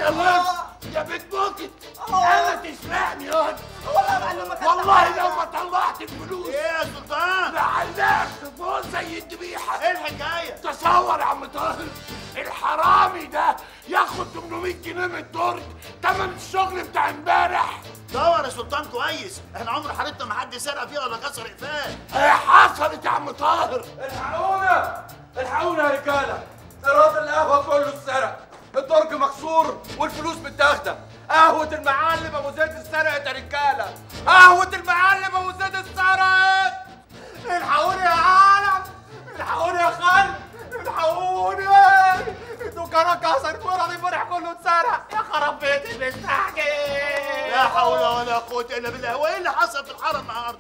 يا لص يا بنت موتك انا تسرقني ياض والله يا معلم ما كان والله لو ما طلعت الفلوس ايه يا سلطان لعلقك تفوز زي الذبيحه ايه الحكايه تصور يا عم طاهر الحرامي ده ياخد 800 جنيه من الدرج تمن الشغل بتاع امبارح دور يا سلطان كويس احنا عمر حارتنا ما حد سرق فيها ولا كسر قفاه ايه حصلت يا عم طاهر الحقونا الحقونا يا رجاله ايراد القهوه كله اتسرق الدرج مكسور والفلوس متاخده قهوة المعلم ابو زيد اتسرقت يا رجاله قهوة المعلم ابو زيد اتسرقت الحقوني يا عالم الحقوني يا خال الحقوني دكانة كسر فرع الفرح كله اتسرق يا خراب بيتي مستعجل لا حول ولا قوه الا بالله هو ايه اللي حصل في الحاره النهارده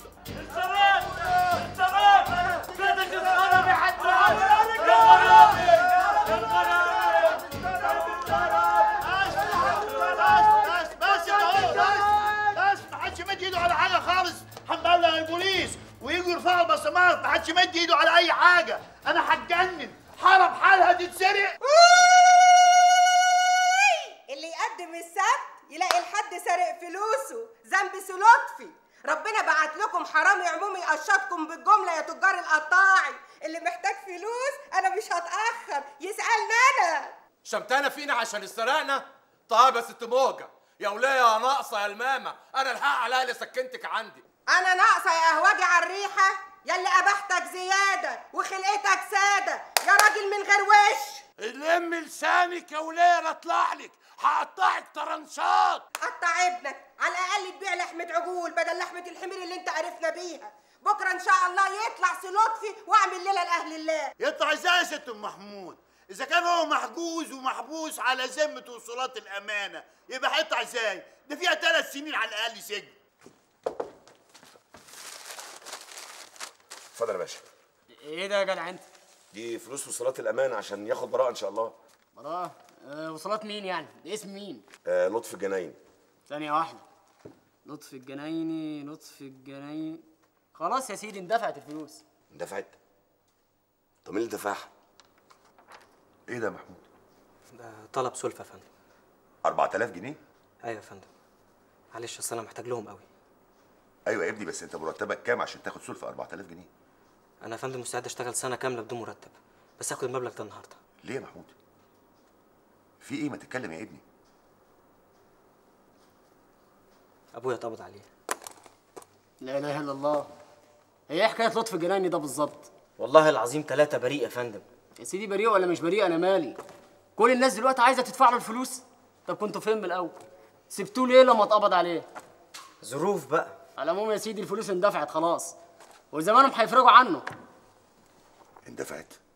بس بس يا بس بس ما حدش يمد ايده على حاجه خالص هنبلغ البوليس ويجوا يرفعوا البصمات ما حدش يمد ايده على اي حاجه انا هتجنن حاره بحالها تتسرق اللي يقدم السبت يلاقي الحد سارق فلوسه ذنب لطفي ربنا بعت لكم حرامي عمومي يقشطكم بالجمله يا تجار القطاعي اللي محتاج فلوس انا مش هتاخر يسالني انا شمتانة فينا عشان استرقنا طيب يا ست موجة يا ولية يا ناقصة يا المامة أنا الحق عليها اللي سكنتك عندي انا ناقصه يا قهوجي على الريحه يلي ابحتك زياده وخلقتك ساده يا راجل من غير وش لم لسانك يا وليه لا اطلع لك هقطعك طرنشات قطع ابنك على الاقل تبيع لحمه عجول بدل لحمه الحمير اللي انت عرفنا بيها بكره ان شاء الله يطلع سلطفي واعمل ليله لاهل الله يطلع ازاي يا ست ام محمود اذا كان هو محجوز ومحبوس على ذمه وصولات الامانه يبقى هيطلع ازاي ده فيها ثلاث سنين على الاقل سجن اتفضل يا باشا ايه ده يا جدع انت؟ دي فلوس وصولات الامانه عشان ياخد براءه ان شاء الله براءة أه وصلات مين يعني؟ ده اسم مين؟ آه لطفي الجناين ثانية واحدة لطفي الجنايني لطفي الجنايني خلاص يا سيدي اندفعت الفلوس دفعت طب مين اللي دفعها ايه ده يا محمود ده طلب سلفة يا فندم 4000 جنيه ايوه يا فندم معلش اصل انا محتاج لهم قوي ايوه يا ابني بس انت مرتبك كام عشان تاخد سلفه 4000 جنيه انا يا فندم مستعد اشتغل سنه كامله بدون مرتب بس اخد المبلغ ده النهارده ليه يا محمود في ايه ما تتكلم يا ابني ابويا اتقبض عليه لا اله الا الله هي ايه حكاية لطفي الجنايني ده بالظبط؟ والله العظيم ثلاثة بريء يا فندم يا سيدي بريء ولا مش بريء انا مالي كل الناس دلوقتي عايزة تدفع له الفلوس طب كنتوا فين من الاول؟ سبتوه ليه لما اتقبض عليه؟ ظروف بقى على العموم يا سيدي الفلوس اندفعت خلاص وزمانهم هيفرجوا عنه اندفعت